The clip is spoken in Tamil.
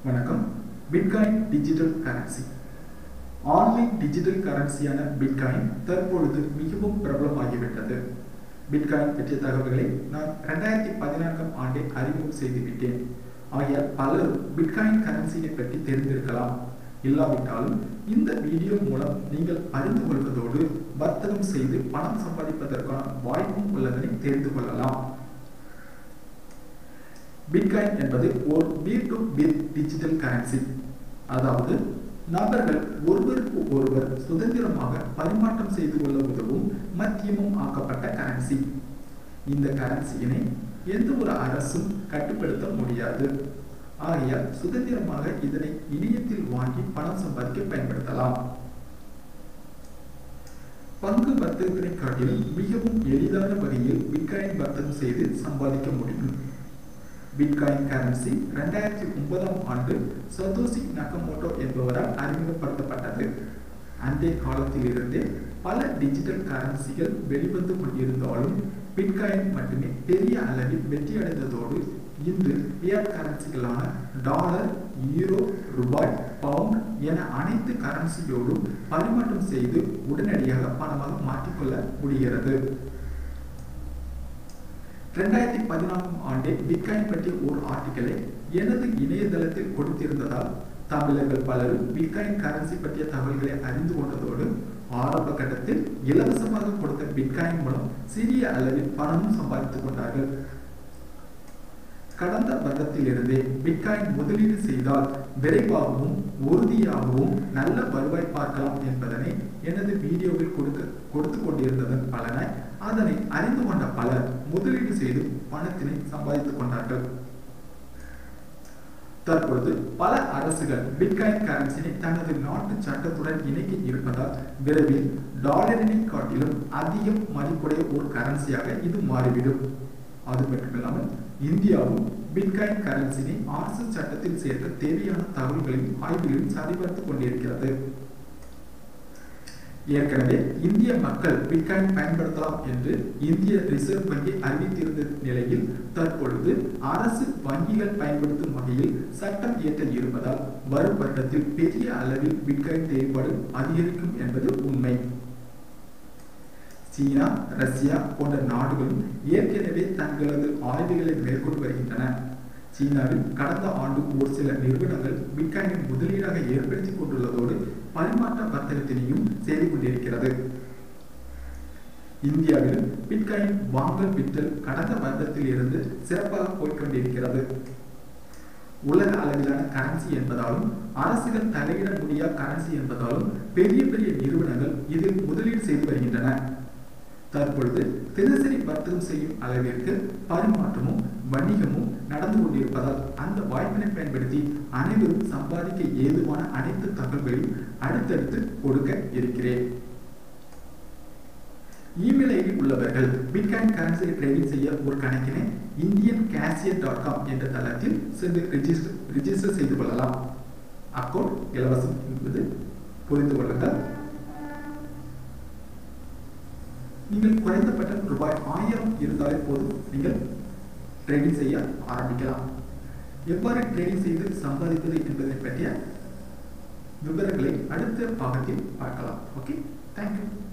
வணக்கம் bitcoin digital currency online digital கரன்சியான பிட்காயின் தற்பொழுது மிகவும் பிரபலமாகிவிட்டது பிட்காயின் பற்றிய தகவல்களை நான் ரெண்டாயிரத்தி பதினான்காம் ஆண்டே அறிமுகம் செய்துவிட்டேன் ஆகிய பலரும் பிட்காயின் கரன்சியை பற்றி தெரிந்திருக்கலாம் இல்லாவிட்டாலும் இந்த வீடியோ மூலம் நீங்கள் அறிந்து கொள்வதோடு வர்த்தகம் செய்து பணம் சம்பாதிப்பதற்கான வாய்ப்பும் உள்ளதனை தெரிந்து கொள்ளலாம் பிட்காயின் என்பது ஒரு P to P digital currency அதாவது நபர்கள் ஒருவருக்கு ஒருவர் சுதந்திரமாக பரிமாற்றம் செய்து கொள்ள உதவும் மத்தியமும் ஆக்கப்பட்ட கரன்சி இந்த கரன்சியினை எந்த ஒரு அரசும் கட்டுப்படுத்த முடியாது ஆகையால் சுதந்திரமாக இதனை இணையத்தில் வாங்கி பணம் சம்பாதிக்க பயன்படுத்தலாம் பங்கு வர்த்தகத்தினை காட்டிலும் மிகவும் எளிதான வகையில் பிட்காயின் வர்த்தகம் செய்து சம்பாதிக்க முடியும் பிட்காயின் கரன்சி ரெண்டாயிரத்தி ஒன்பதாம் ஆண்டு சதோசி நக்கமோட்டோ என்பவரால் அறிமுகப்படுத்தப்பட்டது அன்றைய காலத்திலிருந்தே பல டிஜிட்டல் கரன்சிகள் வெளிவந்து கொண்டிருந்தாலும் பிட்காயின் மட்டுமே பெரிய அளவில் வெற்றி அடைந்ததோடு இன்று பியர் கரன்சிகளான டாலர் யூரோ ரூபாய் பவுண்ட் என அனைத்து கரன்சியோடும் பரிமாற்றம் செய்து உடனடியாக பணமாக மாற்றிக்கொள்ள முடிகிறது ரெண்டாயிரத்தி பதினான்காம் ஆண்டே பிட்காயின் பற்றிய ஒரு ஆர்டிக்கலை எனது இணையதளத்தில் கொடுத்திருந்ததால் தமிழர்கள் பலரும் பிட்காயின் கரன்சி பற்றிய தகவல்களை அறிந்து கொண்டதோடு ஆரம்ப கட்டத்தில் இலவசமாக கொடுத்த பிட்காயின் மூலம் சிறிய அளவில் பணமும் சம்பாதித்துக் கொண்டார்கள் கடந்த வருடத்திலிருந்தே பிட்காயின் முதலீடு செய்தால் விரைவாகவும் உறுதியாகவும் நல்ல வருவாய் பார்க்கலாம் என்பதனை எனது வீடியோவில் கொடுக்க கொடுத்து கொண்டிருந்ததன் பலனை அதனை அறிந்து கொண்ட பலர் முதலீடு செய்து பணத்தினை சம்பாதித்துக் கொண்டார்கள் தற்பொழுது பல அரசுகள் பிட்காயின் கரன்சினை தனது நாட்டு சட்டத்துடன் இணைக்க இருப்பதால் விரைவில் டாலரினை காட்டிலும் அதிகம் மதிப்புடைய ஒரு கரன்சியாக இது மாறிவிடும் அது மட்டுமில்லாமல் இந்தியாவும் பிட்காயின் கரன்சினை அரசு சட்டத்தில் சேர்க்க தேவையான தகவல்களையும் ஆய்வுகளையும் சரிபார்த்துக் கொண்டிருக்கிறது ஏற்கனவே இந்திய மக்கள் பிட்காயின் பயன்படுத்தலாம் என்று இந்திய ரிசர்வ் வங்கி அறிவித்திருந்த நிலையில் தற்பொழுது அரசு வங்கிகள் பயன்படுத்தும் வகையில் சட்டம் இயற்ற இருப்பதால் வரும் வருடத்தில் பெரிய அளவில் பிட்காயின் தேவைப்பாடு அதிகரிக்கும் என்பது உண்மை சீனா ரஷ்யா போன்ற நாடுகளும் ஏற்கனவே தங்களது ஆய்வுகளை மேற்கொண்டு வருகின்றன சீனாவில் கடந்த ஆண்டு ஒரு சில நிறுவனங்கள் பிட்காயினின் முதலீடாக ஏற்படுத்தி கொண்டுள்ளதோடு பரிமாற்ற வர்த்தகத்தினையும் செய்து கொண்டிருக்கிறது இந்தியாவில் பிட்காயின் வாங்கல் விற்றல் கடந்த வருடத்தில் இருந்து சிறப்பாக போய்கொண்டிருக்கிறது உலக அளவிலான கரன்சி என்பதாலும் அரசுகள் தலையிட முடியாத கரன்சி என்பதாலும் பெரிய பெரிய நிறுவனங்கள் இதில் முதலீடு செய்து வருகின்றன தற்பொழுது தினசரி வர்த்தகம் செய்யும் அளவிற்கு பரிமாற்றமும் வணிகமும் நடந்து கொண்டிருப்பதால் அந்த வாய்ப்பினை பயன்படுத்தி அனைவரும் சம்பாதிக்க ஏதுவான அனைத்து தகவல்களையும் அடுத்தடுத்து கொடுக்க இருக்கிறேன் இமெயில் ஐடி உள்ளவர்கள் பிட்காயின் கரன்சியை ட்ரேடிங் செய்ய ஒரு கணக்கினை இந்தியன் கேசியர் டாட் காம் என்ற தளத்தில் சென்று ரிஜிஸ்டர் ரிஜிஸ்டர் செய்து கொள்ளலாம் அக்கௌண்ட் இலவசம் என்பது புரிந்து கொள்ளுங்கள் நீங்கள் குறைந்தபட்ச ரூபாய் ஆயிரம் இருந்தாலே போதும் நீங்கள் ட்ரேடிங் செய்ய ஆரம்பிக்கலாம் எவ்வாறு ட்ரேடிங் செய்து சம்பாதிப்பது என்பதை பற்றிய விவரங்களை அடுத்த பாகத்தில் பார்க்கலாம் ஓகே தேங்க்யூ